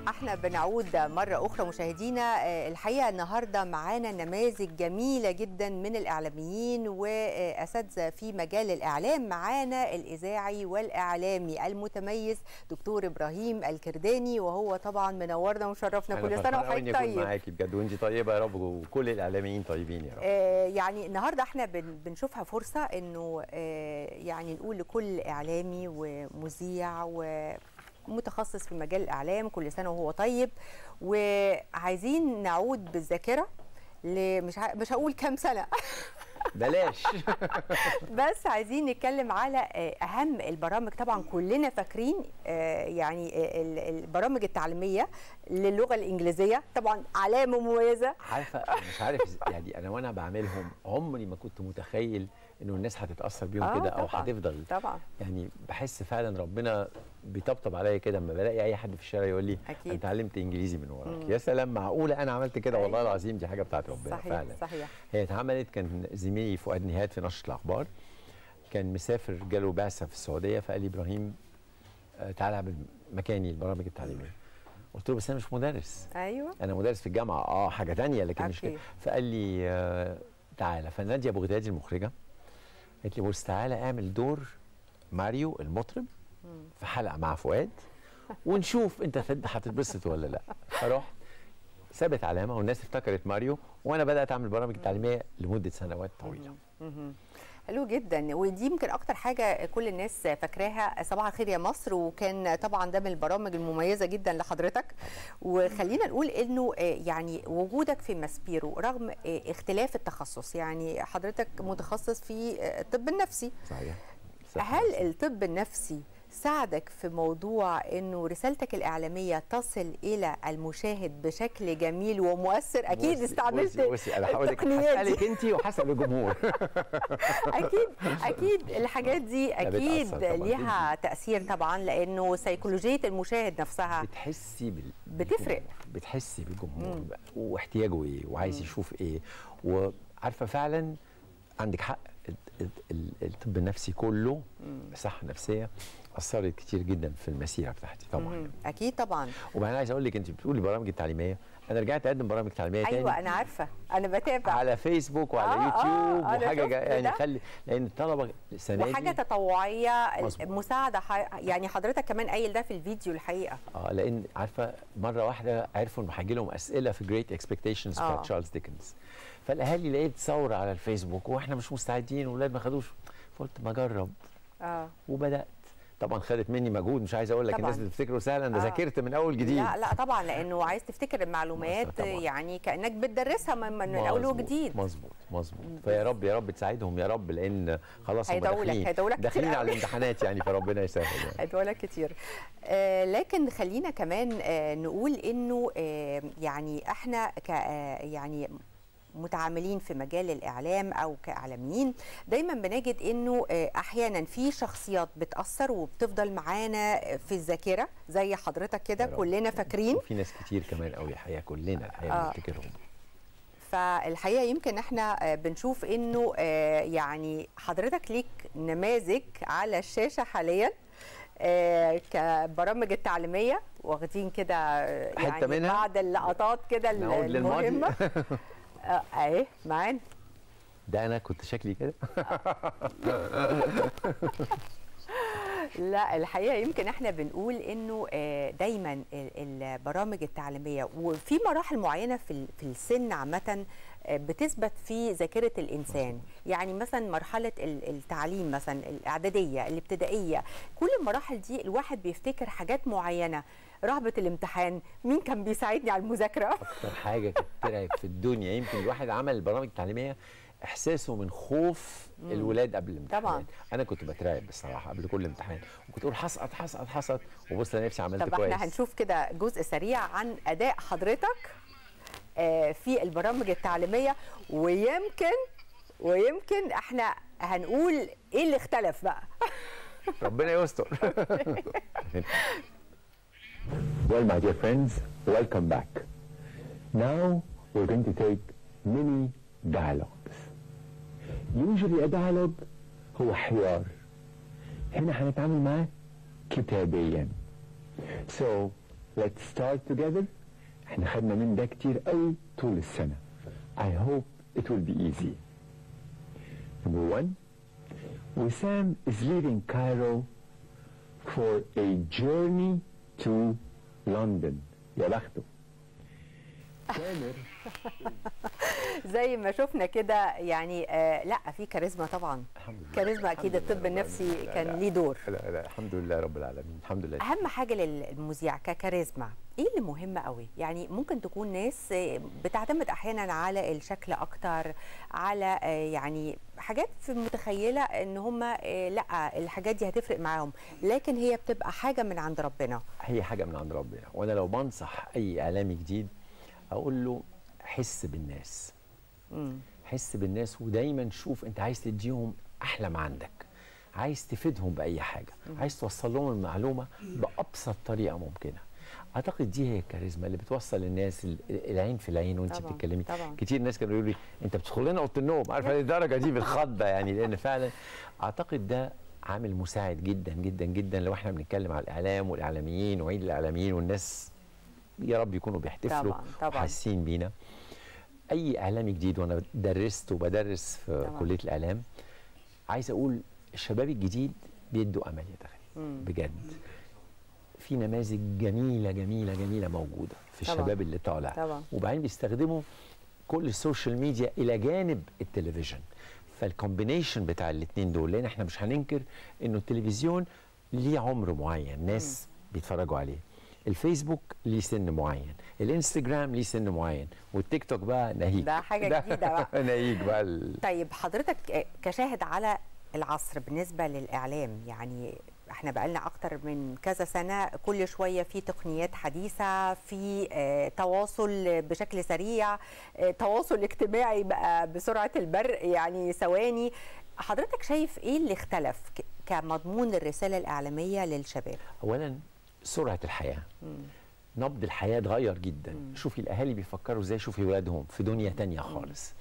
احنا بنعود مرة أخرى مشاهدينا آه، الحقيقة النهاردة معانا نماذج جميلة جدا من الإعلاميين وأساتذة في مجال الإعلام معانا الإذاعي والإعلامي المتميز دكتور إبراهيم الكرداني وهو طبعا منورنا ومشرفنا أنا كل سنة فرحان أوي وحضرتك إني أكون طيب معاكي بجد وانت طيبه يا رب وكل الاعلاميين طيبين يا رب آه، يعني النهارده احنا بن- بنشوفها فرصه انه آه، يعني نقول لكل اعلامي ومذيع ومتخصص في مجال الاعلام كل سنه وهو طيب وعايزين نعود بالذاكره ل- مش ع- مش هقول كام سنه بلاش بس عايزين نتكلم على آه، اهم البرامج طبعا كلنا فاكرين آه، يعني آه، ال- البرامج التعليميه للغه الانجليزيه طبعا علامه مميزه عارفه أنا مش عارف إز- يعني انا وانا بعملهم عمري ما كنت متخيل انه الناس هتتاثر بيهم آه، كده او طبعاً. هتفضل طبعا يعني بحس فعلا ربنا بيطبطب عليا كده لما بلاقي اي حد في الشارع يقول لي أكيد. انت اتعلمت انجليزي من وراك مم. يا سلام معقوله انا عملت كده والله أيوة. العظيم دي حاجه بتاعت ربنا صحيح فعلا صحيح هي اتعملت كان زميلي فؤاد نهاد في نشره الاخبار كان مسافر جاله بعثه في السعوديه فقال لي ابراهيم آه، تعالى اعمل مكاني البرامج التعليميه قلت له بس انا مش مدرس ايوه انا مدرس في الجامعه اه حاجه تانية لكن مش أكيد. كده فقال لي آه تعالى فناديه ابو غدادي المخرجه قالت لي بص تعالى اعمل دور ماريو المطرب في حلقه مع فؤاد ونشوف انت هتد- هتتبسط ولا لا فرحت سابت علامه والناس افتكرت ماريو وانا بدات اعمل برامج تعليميه لمده سنوات طويله مهم. حلو جدا ودي يمكن اكتر حاجه كل الناس فاكراها صباح الخير يا مصر وكان طبعا ده من البرامج المميزه جدا لحضرتك وخلينا نقول انه آه، يعني وجودك في ماسبيرو رغم آه، اختلاف التخصص يعني حضرتك متخصص في آه، الطب النفسي صحيح صحيح. هل الطب النفسي ساعدك في موضوع انه رسالتك الاعلاميه تصل الى المشاهد بشكل جميل ومؤثر اكيد بصي- استعملت بصي, بصي انا هقول لك التقنيات دي. هسالك انت وهسال الجمهور اكيد اكيد الحاجات دي لا، اكيد بتأثر طبعاً ليها تاثير طبعا لانه سيكولوجيه المشاهد نفسها بتحسي بال... بتفرق. بالجمهور. بتحسي بالجمهور بقى واحتياجه ايه وعايز يشوف ايه وعارفه فعلا عندك حق ال- ال- ال- الطب النفسي كله الصحه النفسيه اثرت كتير جدا في المسيره بتاعتي طبعا مم. اكيد طبعا وبعدين عايز اقول لك انت بتقولي برامج التعليميه انا رجعت اقدم برامج تعليميه ايوه تاني انا عارفه انا بتابع على فيسبوك وعلى آه، آه، يوتيوب أنا وحاجه شفت جا- يعني ده. خلي لان الطلبه السنه وحاجه دي تطوعيه مظبوط. مساعده ح... يعني حضرتك كمان قايل ده في الفيديو الحقيقه اه لان عارفه مره واحده عرفوا ان هيجي لهم اسئله في جريت اكسبكتيشنز آه. بتاعت تشارلز ديكنز فالاهالي لقيت ثوره على الفيسبوك واحنا مش مستعدين واولاد ما خدوش فقلت ما اجرب اه وبدات طبعا خدت مني مجهود مش عايز اقول لك طبعاً. الناس بتفتكره سهل انا آه. ذاكرت من اول جديد لا لا طبعا لانه عايز تفتكر المعلومات مصر طبعاً. يعني كانك بتدرسها من, من اول مظبوط، وجديد مظبوط مظبوط فيا رب يا رب تساعدهم يا رب لان خلاص هم هيدعوا لك- داخلين هيدعوا لك كتير داخلين على قوي. الامتحانات يعني فربنا يسهل يعني هتقولك كتير آه لكن خلينا كمان آه نقول انه آه يعني احنا ك آه يعني متعاملين في مجال الاعلام او كاعلاميين دايما بنجد انه آه احيانا في شخصيات بتاثر وبتفضل معانا في الذاكره زي حضرتك كده يا رب. كلنا فاكرين وفي ناس كتير كمان قوي الحقيقه كلنا الحقيقه آه. بنفتكرهم فالحقيقه يمكن احنا آه، بنشوف انه آه، يعني حضرتك ليك نماذج على الشاشه حاليا آه، كبرامج التعليميه واخدين كده آه، حتة يعني منها؟ بعض اللقطات كده نعود للماضي. المهمه آه، اهي معانا ده انا كنت شكلي كده لا الحقيقه يمكن احنا بنقول انه آه، دايما ال- البرامج التعليميه وفي مراحل معينه في ال- في السن عامه آه، بتثبت في ذاكره الانسان يعني مثلا مرحله ال- التعليم مثلا الاعداديه الابتدائيه كل المراحل دي الواحد بيفتكر حاجات معينه رهبه الامتحان مين كان بيساعدني على المذاكره اكتر حاجه كانت ترعب في الدنيا يمكن الواحد عمل البرامج التعليميه احساسه من خوف الولاد قبل الامتحان طبعاً. انا كنت بترعب بصراحه قبل كل امتحان وكنت اقول هسقط هسقط هسقط وبص لنفسي عملت طب كويس احنا هنشوف كده جزء سريع عن اداء حضرتك آه، في البرامج التعليميه ويمكن ويمكن احنا هنقول ايه اللي اختلف بقى ربنا يستر Well, my dear friends, welcome back. Now we're going to take mini dialogues. Usually a dialogue هو حوار. هنا هنتعامل معاه كتابيا. So let's start together احنا خدنا من ده كتير قوي طول السنة I hope it will be easy number one Wissam is leaving Cairo for a journey to London يا بخته تامر زي ما شفنا كده يعني آه لا في كاريزما طبعا الحمد لله كاريزما اكيد الحمد لله الطب رب النفسي العالمين. لا، كان لا. ليه دور لا لا الحمد لله رب العالمين الحمد لله اهم حاجه للمذيع ككاريزما ايه اللي مهم قوي يعني ممكن تكون ناس آه، بتعتمد احيانا على الشكل اكتر على آه، يعني حاجات في متخيله ان هم لا الحاجات دي هتفرق معاهم لكن هي بتبقى حاجه من عند ربنا هي حاجه من عند ربنا وانا لو بنصح اي اعلامي جديد اقول له حس بالناس مم. حس بالناس ودايما شوف انت عايز تديهم احلى ما عندك عايز تفيدهم باي حاجه عايز توصل لهم المعلومه بابسط طريقه ممكنه اعتقد دي هي الكاريزما اللي بتوصل الناس ال- العين في العين وانت طبعاً، بتتكلمي طبعاً. كتير ناس كانوا يقولوا لي انت بتدخل لنا اوضه النوم عارفه الدرجه دي بالخضه يعني لان فعلا اعتقد ده عامل مساعد جدا جدا جدا لو احنا بنتكلم على الاعلام والاعلاميين وعيد الاعلاميين والناس يا رب يكونوا بيحتفلوا طبعاً، طبعاً. وحاسين بينا اي اعلامي جديد وانا درست وبدرس في طبعاً. كليه الاعلام عايز اقول الشباب الجديد بيدوا امل يا دخل بجد في نماذج جميله جميله جميله موجوده في طبعاً. الشباب اللي طالع طبعاً. وبعدين بيستخدموا كل السوشيال ميديا الى جانب التلفزيون فالكومبينيشن بتاع الاثنين دول لان احنا مش هننكر انه التلفزيون ليه عمر معين ناس بيتفرجوا عليه الفيسبوك ليه سن معين الانستجرام ليه سن معين والتيك توك بقى ناهيك ده حاجة جديدة بقى. ناهيك بقى ال... طيب حضرتك كشاهد على العصر بالنسبة للإعلام يعني احنا بقالنا اكتر من كذا سنة كل شوية في تقنيات حديثة في آه، تواصل بشكل سريع آه، تواصل اجتماعي بقى بسرعة البرق يعني ثواني حضرتك شايف ايه اللي اختلف ك- كمضمون الرسالة الإعلامية للشباب اولا سرعه الحياه نبض الحياه اتغير جدا شوفي الاهالي بيفكروا ازاي شوفي ولادهم في دنيا تانية خالص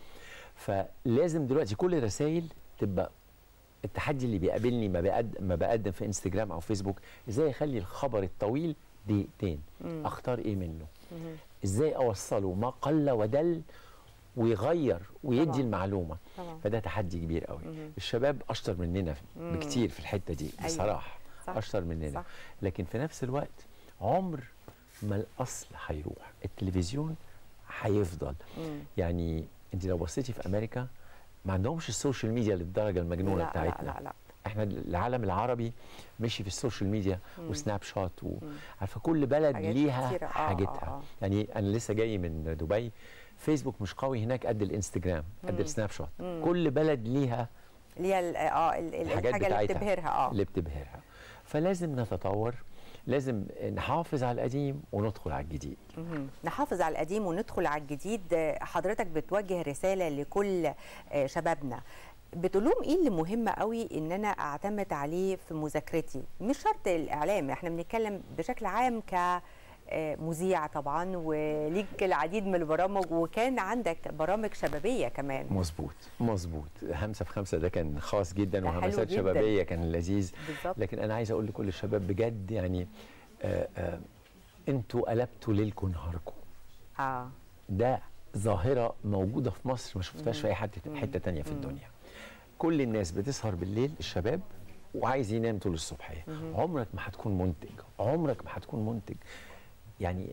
فلازم دلوقتي كل الرسائل تبقى التحدي اللي بيقابلني ما بقدم ما بقدم في انستجرام او فيسبوك ازاي اخلي الخبر الطويل دقيقتين اختار ايه منه ازاي اوصله ما قل ودل ويغير ويدي طبعاً. المعلومه طبعاً. فده تحدي كبير قوي الشباب اشطر مننا بكتير في الحته دي أيوة. بصراحه صح. اشطر مننا صح. لكن في نفس الوقت عمر ما الاصل هيروح التلفزيون هيفضل يعني انت لو بصيتي في امريكا ما عندهمش السوشيال ميديا للدرجه المجنونه لا لا بتاعتنا لا لا احنا العالم العربي مشي في السوشيال ميديا وسناب شوت وعارفه كل بلد حاجات ليها كتيرة. آه، حاجتها آه، آه. يعني انا لسه جاي من دبي فيسبوك مش قوي هناك قد الانستجرام قد السناب شوت كل بلد ليها اللي هي ال- اه ال- ال- الحاجات الحاجة اللي بتاعتها بتبهرها اه اللي بتبهرها فلازم نتطور لازم نحافظ على القديم وندخل على الجديد مهم. نحافظ على القديم وندخل على الجديد آه، حضرتك بتوجه رسالة لكل آه، شبابنا بتقول لهم ايه اللي مهم قوي ان انا اعتمد عليه في مذاكرتي مش شرط الاعلام احنا بنتكلم بشكل عام ك آه، مذيع طبعا وليك العديد من البرامج وكان عندك برامج شبابيه كمان مظبوط مظبوط همسه في خمسه ده كان خاص جدا ده حلو وهمسات جداً. شبابيه كان لذيذ بالظبط. لكن انا عايز اقول لكل الشباب بجد يعني آه آه انتوا قلبتوا ليلكم نهاركم اه ده ظاهره موجوده في مصر ما شفتهاش في اي حته حته تانية في الدنيا كل الناس بتسهر بالليل الشباب وعايز ينام طول الصبحيه عمرك ما هتكون منتج عمرك ما هتكون منتج يعني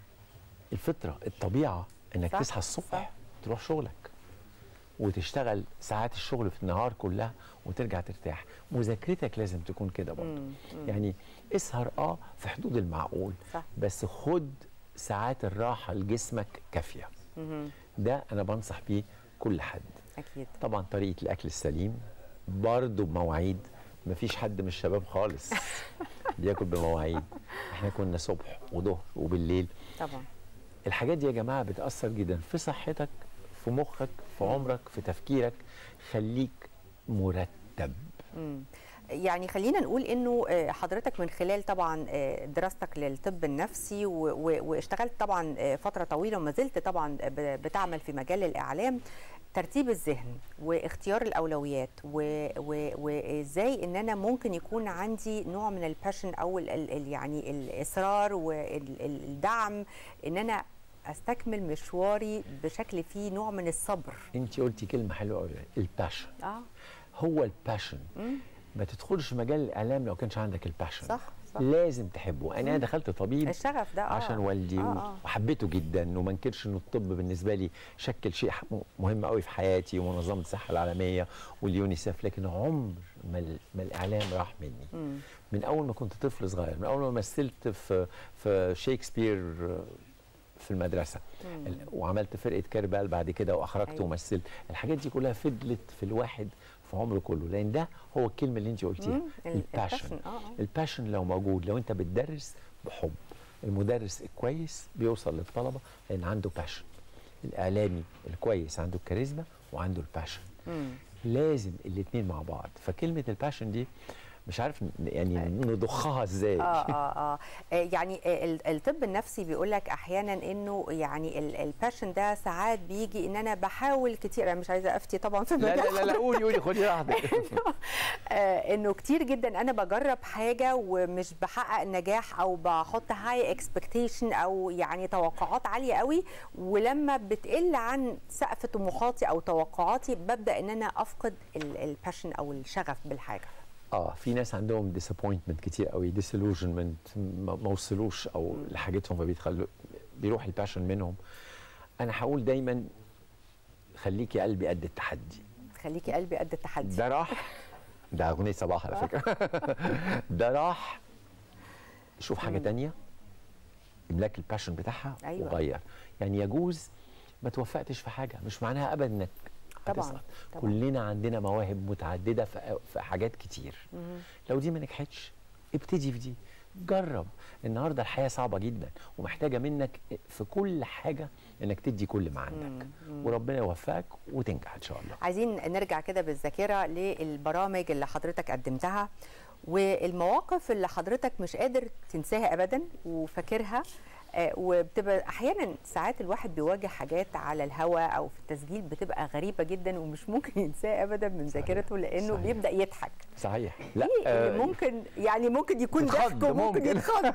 الفطره الطبيعه انك صح، تصحى الصبح صح. تروح شغلك وتشتغل ساعات الشغل في النهار كلها وترجع ترتاح مذاكرتك لازم تكون كده برضه يعني اسهر اه في حدود المعقول صح. بس خد ساعات الراحه لجسمك كافيه مهم. ده انا بنصح بيه كل حد اكيد طبعا طريقه الاكل السليم برضه بمواعيد مفيش حد من الشباب خالص بياكل بمواعيد احنا كنا صبح وظهر وبالليل طبعا الحاجات دي يا جماعه بتاثر جدا في صحتك في مخك في عمرك في تفكيرك خليك مرتب يعني خلينا نقول انه آه، حضرتك من خلال طبعا آه، دراستك للطب النفسي و- و- واشتغلت طبعا آه، فتره طويله وما زلت طبعا ب- بتعمل في مجال الاعلام ترتيب الذهن واختيار الاولويات و- و- وازاي ان انا ممكن يكون عندي نوع من الباشن او ال ال يعني الاصرار والدعم ان انا استكمل مشواري بشكل فيه نوع من الصبر انت قلتي كلمه حلوه قوي الباشن اه هو الباشن ما تدخلش مجال الاعلام لو كانش عندك الباشن صح صح لازم تحبه انا دخلت طبيب الشغف ده آه. عشان والدي آه و- آه. وحبيته جدا وما انكرش انه الطب بالنسبه لي شكل شيء ح- مهم قوي في حياتي ومنظمه الصحه العالميه واليونيسف لكن عمر ما, ال- ما الاعلام راح مني مم. من اول ما كنت طفل صغير من اول ما مثلت في في شكسبير في المدرسه مم. ال- وعملت فرقه كربال بعد كده واخرجت أيوة. ومثلت الحاجات دي كلها فضلت في الواحد في عمره كله لان ده هو الكلمه اللي انت قلتيها مم. ال- الباشن الباشن، آه، آه. الباشن لو موجود لو انت بتدرس بحب المدرس الكويس بيوصل للطلبه لان عنده باشن الاعلامي الكويس عنده الكاريزما وعنده الباشن مم. لازم الاثنين مع بعض فكلمه الباشن دي مش عارف ن- يعني نضخها ازاي اه اه اه آه، يعني آه، ال- الطب النفسي بيقول لك احيانا انه يعني ال- الباشن ده ساعات بيجي ان انا بحاول كتير انا مش عايزه افتي طبعا في لا مجال لا لا, لا قولي قولي خدي راحتك آه، انه كتير جدا انا بجرب حاجه ومش بحقق نجاح او بحط هاي اكسبكتيشن او يعني توقعات عاليه قوي ولما بتقل عن سقف طموحاتي او توقعاتي ببدا ان انا افقد الباشن او الشغف بالحاجه اه في ناس عندهم ديسابوينتمنت كتير قوي ديسلوجنمنت ما وصلوش او لحاجتهم فبيتخلوا بيروح الباشن منهم انا هقول دايما خليكي قلبي قد التحدي خليكي قلبي قد التحدي ده راح ده اغنيه صباح على فكره ده راح شوف حاجه تانية املاك الباشن بتاعها أيوة. وغير يعني يجوز ما توفقتش في حاجه مش معناها ابدا انك طبعاً، هتسقط طبعاً. كلنا عندنا مواهب متعدده في في حاجات كتير لو دي ما نجحتش ابتدي في دي جرب النهارده الحياه صعبه جدا ومحتاجه منك في كل حاجه انك تدي كل ما عندك وربنا يوفقك وتنجح ان شاء الله عايزين نرجع كده بالذاكره للبرامج اللي حضرتك قدمتها والمواقف اللي حضرتك مش قادر تنساها ابدا وفاكرها آه، وبتبقى احيانا ساعات الواحد بيواجه حاجات على الهواء او في التسجيل بتبقى غريبه جدا ومش ممكن ينساها ابدا من ذاكرته لانه صحيح. بيبدا يضحك صحيح لا اللي ممكن يعني ممكن يكون تتخض ضحك وممكن ممكن. يتخض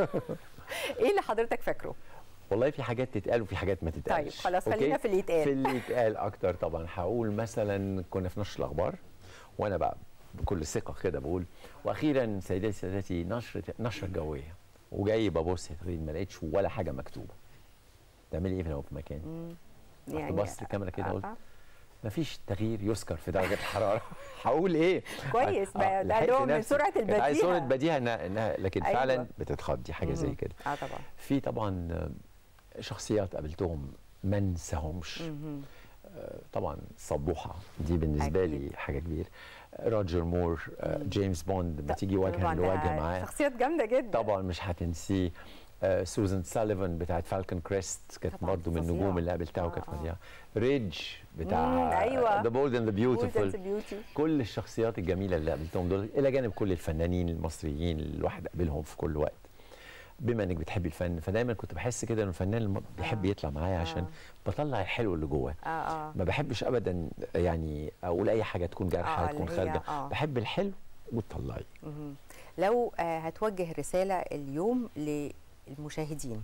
ايه اللي حضرتك فاكره والله في حاجات تتقال وفي حاجات ما تتقالش طيب، خلاص، أوكي؟ خلينا في اللي يتقال. في اللي يتقال اكتر طبعا هقول مثلا كنا في نشر الاخبار وانا بقى بكل ثقه كده بقول واخيرا سيداتي سادتي نشره نشره جويه وجاي ببص يا تغريد ما لقيتش ولا حاجه مكتوبه تعملي ايه لو في مكان رحت بصت الكاميرا كده قلت آه. مفيش تغيير يذكر في درجه الحراره هقول ايه كويس، ما ده لحقت نوع من نفسي. سرعة كانت عايز البديهة. سرعه بديهه إنها, إنها لكن أيوة. فعلا بتتخضي حاجه زي مهم. كده اه طبعا في طبعا آه، شخصيات قابلتهم ما انساهمش مهم. آه، طبعا صبوحه دي بالنسبه أكيد. لي حاجه كبيره آه، روجر مور آه، جيمس بوند لما تيجي وجها طبعاً ده لوجه معاه شخصيات جامده جدا طبعا مش هتنسيه آه، سوزان ساليفان بتاعت فالكون كريست كانت طبعاً برضه من فظيعة. النجوم اللي قابلتها آه، وكانت آه. فظيعه ريدج مم، بتاع أيوة. ذا بولد اند ذا بيوتيفول بيوتي كل الشخصيات الجميله اللي قابلتهم دول الى جانب كل الفنانين المصريين اللي الواحد قابلهم في كل وقت بما انك بتحبي الفن فدايما كنت بحس كده ان الفنان الم- بيحب آه. يطلع معايا عشان آه. بطلع الحلو اللي جواه اه اه ما بحبش ابدا يعني اقول اي حاجه تكون جارحه آه، تكون اللي هي- خارجه آه. بحب الحلو وتطلعي مهم. لو آه، هتوجه رسالة اليوم للمشاهدين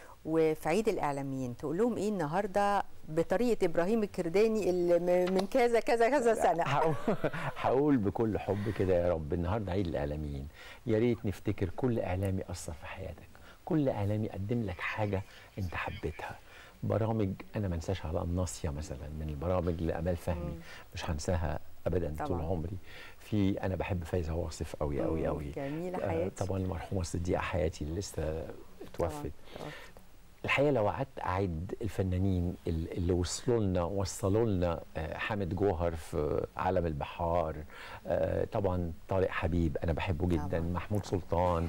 وفي عيد الإعلاميين تقول لهم إيه النهاردة بطريقة إبراهيم الكرداني اللي م- من كذا كذا كذا سنة هقول- هقول بكل حب كده يا رب النهارده عيد الاعلاميين يا ريت نفتكر كل اعلامي اثر في حياتك كل اعلامي قدم لك حاجه انت حبيتها برامج انا ما انساش على الناصيه مثلا من البرامج لامال فهمي مش هنساها ابدا طول طبعاً. عمري في انا بحب فايزه واصف قوي قوي مم، قوي جميلة آه، حياتي. طبعا المرحومه صديقه حياتي اللي لسه اتوفت طبعاً. الحقيقه لو قعدت اعد الفنانين ال- اللي وصلوا لنا وصلوا لنا آه، حامد جوهر في عالم البحار آه، طبعا طارق حبيب انا بحبه جدا طبعاً. محمود سلطان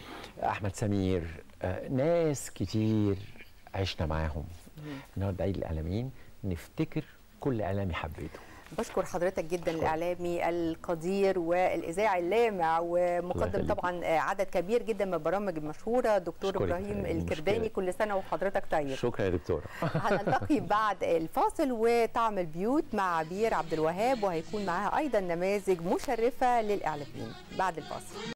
احمد سمير آه، ناس كتير عشنا معاهم النهارده عيد الاعلاميين نفتكر كل اعلامي حبيته بشكر حضرتك جدا الاعلامي القدير والاذاعي اللامع ومقدم يخليك. طبعا عدد كبير جدا من البرامج المشهوره دكتور أشكرك. ابراهيم مشكلة. الكرداني كل سنه وحضرتك طيب شكرا يا دكتوره هنلتقي بعد الفاصل وطعم البيوت مع عبير عبد الوهاب وهيكون معاها ايضا نماذج مشرفه للاعلاميين بعد الفاصل